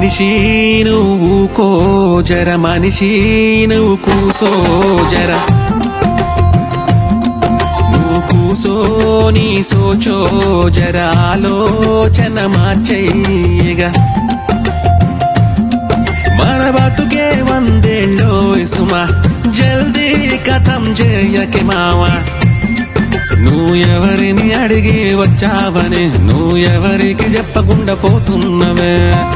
మనిషి నువ్వు కో జర మనిషి నువ్వు కూసో జర నువ్వు కూసోని సోచో జర ఆలోచన మార్చయ్యగా మన బతుకే వందేళ్ళో సుమా జల్దీ కథం చేయకే మావా నువ్వు ఎవరిని అడిగి వచ్చావని నువ్వు ఎవరికి చెప్పకుండా పోతున్నవే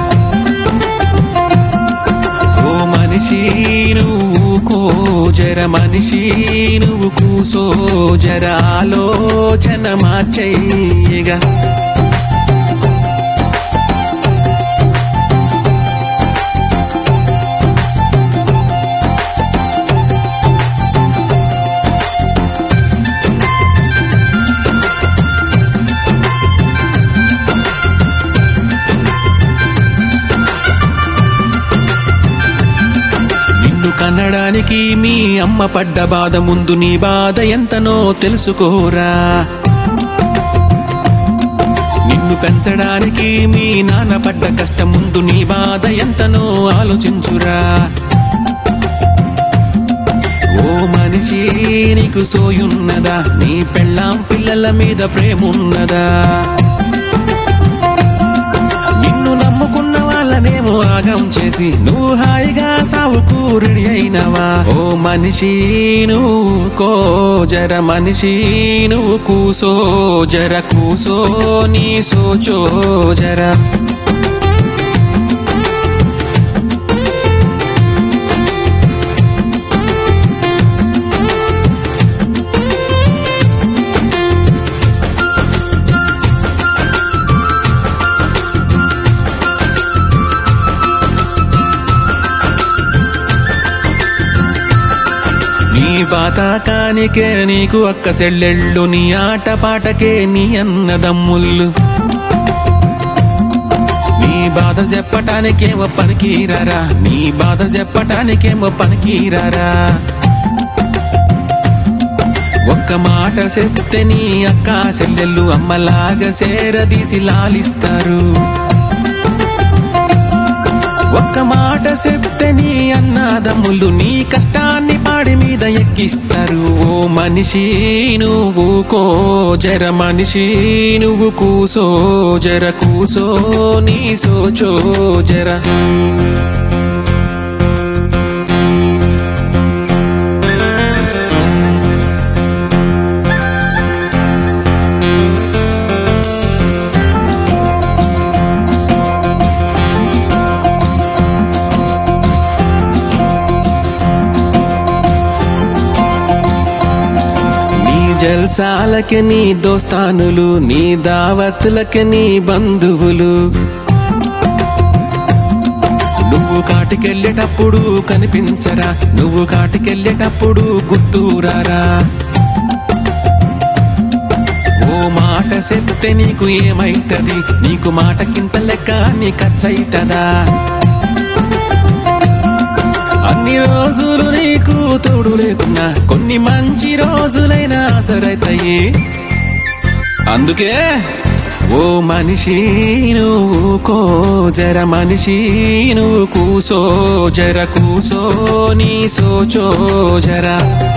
ఓ మనిషి నువ్వు కో జర మనిషి నువ్వు కూసో జర ఆలోచన మార్చయ్యగా నిన్ను కన్నడానికి మీ అమ్మ పడ్డ బాధ ముందు నీ బాధ ఎంతనో తెలుసుకోరా నిన్ను పెంచడానికి మీ నాన్న పడ్డ కష్టం ముందు నీ బాధ ఎంతనో ఆలోచించురా ఓ మనిషి నీకు సోయున్నదా నీ పెళ్ళాం పిల్లల మీద ప్రేమున్నదా నిన్ను నమ్ముకున్న వాళ్ళనేమో ఆగం చేసి నువ్వు హాయిగా సావుకు రెడీ అయినవా ఓ మనిషి నువ్వు కో జర మనిషి నువ్వు కూసో జర కూసో నీ సోచో జర నీ పాతకానికే నీకు అక్క సెల్లెళ్ళు నీ ఆట పాటకే నీ అన్నదమ్ముళ్ళు నీ బాధ చెప్పటానికేమో పనికిరారా నీ బాధ చెప్పటానికేమో పనికిరారా ఒక్క మాట చెప్తే నీ అక్క చెల్లెళ్ళు అమ్మలాగా సేరదీసి లాలిస్తారు ఒక్క మాట చెప్తే నీ అన్నదమ్ములు నీ కష్టాన్ని పాడి మీద ఎక్కిస్తారు ఓ మనిషి నువ్వు కో జర మనిషి నువ్వు కూసో జర కూసో నీ సోచో జర నీ జల్సాలకి నీ దోస్తానులు నీ దావత్తులకి నీ బంధువులు నువ్వు కాటికెళ్ళేటప్పుడు కనిపించరా నువ్వు కాటికెళ్ళేటప్పుడు గుర్తురారా ఓ మాట చెప్తే నీకు ఏమైతది నీకు మాటకింత లెక్క నీ ఖర్చయితదా అన్ని రోజులు నీకు తోడు లేకున్నా కొన్ని మంచి రోజులైనా సరైతాయి అందుకే ఓ మనిషి నువ్వు కో జర మనిషి నువ్వు కూసో జర కూసో నీ సోచో జరా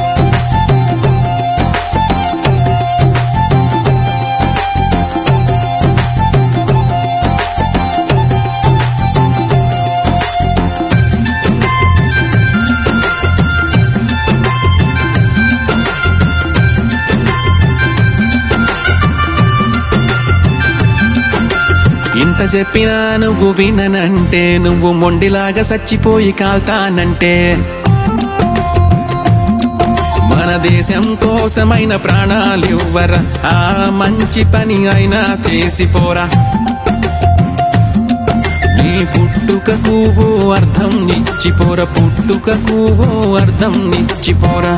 ఇంత చెప్పినా నువ్వు విననంటే నువ్వు మొండిలాగా చచ్చిపోయి కాల్తానంటే మన దేశం కోసమైన ప్రాణాలు ఇవ్వరా ఆ మంచి పని అయినా చేసిపోరా నీ పుట్టుకకు ఓ అర్థం ఇచ్చిపోరా పుట్టుకకు ఓ అర్థం ఇచ్చిపోరా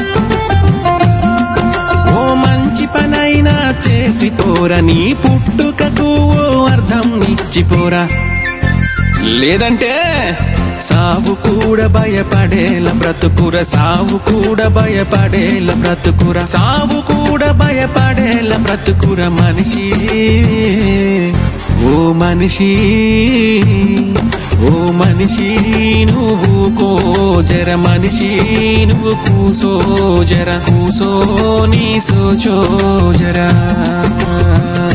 ఓ మంచి పనైనా చేసిపోరా నీ పుట్టుకకు ఓ అర్థం ఇచ్చిపోరా లేదంటే సావు కూడా భయపడేల బ్రతుకుర సావు కూడా భయపడేల బ్రతుకుర సావు కూడా భయపడేల బ్రతుకుర మనిషి ఓ మనిషి ఓ మనిషి నువ్వు కో జర మనిషి నువ్వు కూసో జర కూసో నీ సోచో జరా